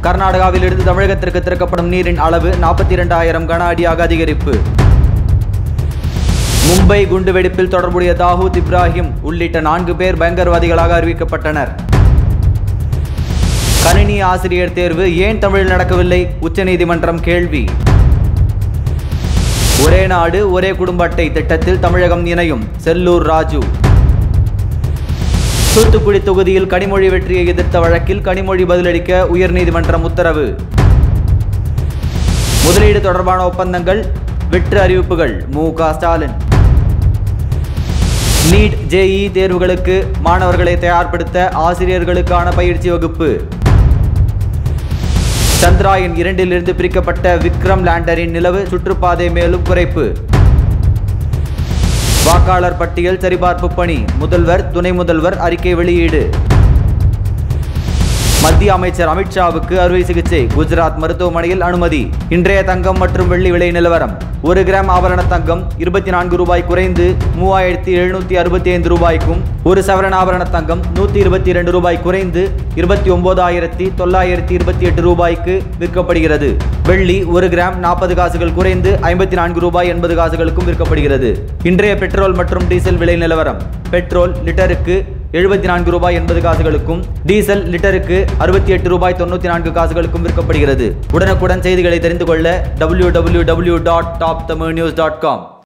கர்நாடகாவில் இருந்து தமிழகத்திற்கு திறக்கப்படும் நீரின் அளவு நாற்பத்தி இரண்டாயிரம் கன அடியாக அதிகரிப்பு மும்பை குண்டுவெடிப்பில் தொடர்புடைய தாவூத் இப்ராஹிம் உள்ளிட்ட நான்கு பேர் பயங்கரவாதிகளாக அறிவிக்கப்பட்டனர் கணினி ஆசிரியர் தேர்வு ஏன் தமிழில் நடக்கவில்லை உச்சநீதிமன்றம் கேள்வி ஒரே நாடு ஒரே குடும்ப அட்டை திட்டத்தில் தமிழகம் இணையும் செல்லூர் ராஜு தூத்துக்குடி தொகுதியில் கனிமொழி வெற்றியை எதிர்த்த வழக்கில் கனிமொழி பதிலளிக்க உயர்நீதிமன்றம் உத்தரவு முதலீடு தொடர்பான ஒப்பந்தங்கள் வெற்று அறிவிப்புகள் மு க ஸ்டாலின் நீட் ஜேஇ தேர்வுகளுக்கு மாணவர்களை தயார்படுத்த ஆசிரியர்களுக்கான பயிற்சி வகுப்பு சந்திராயன் இரண்டிலிருந்து பிரிக்கப்பட்ட விக்ரம் லேண்டரின் நிலவு சுற்றுப்பாதை மேலும் குறைப்பு வாக்காளர் பட்டியல் சரிபார்ப்பு பணி முதல்வர் துணை முதல்வர் அறிக்கை வெளியீடு மத்திய அமைச்சர் அமித்ஷாவுக்கு அறுவை சிகிச்சை குஜராத் மருத்துவமனையில் அனுமதி இன்றைய தங்கம் மற்றும் வெள்ளி விலை நிலவரம் ஒரு கிராம் ஆபரண தங்கம் இருபத்தி நான்கு ரூபாய் குறைந்து மூவாயிரத்தி எழுநூத்தி அறுபத்தி ஐந்து ரூபாய்க்கும் ஒரு சவரன் ஆபரண தங்கம் நூற்றி இருபத்தி இரண்டு ரூபாய் குறைந்து இருபத்தி ஒன்பதாயிரத்தி தொள்ளாயிரத்தி இருபத்தி எட்டு ரூபாய்க்கு விற்கப்படுகிறது வெள்ளி ஒரு கிராம் நாற்பது காசுகள் குறைந்து ஐம்பத்தி நான்கு ரூபாய் எண்பது காசுகளுக்கும் விற்கப்படுகிறது இன்றைய பெட்ரோல் மற்றும் டீசல் விலை நிலவரம் பெட்ரோல் லிட்டருக்கு எழுபத்தி நான்கு ரூபாய் எண்பது காசுகளுக்கும் டீசல் லிட்டருக்கு அறுபத்தி எட்டு ரூபாய் தொண்ணூற்றி நான்கு காசுகளுக்கும் விற்கப்படுகிறது உடனுக்குடன் செய்திகளை தெரிந்து கொள்ள W W W dot top Tamil news dot com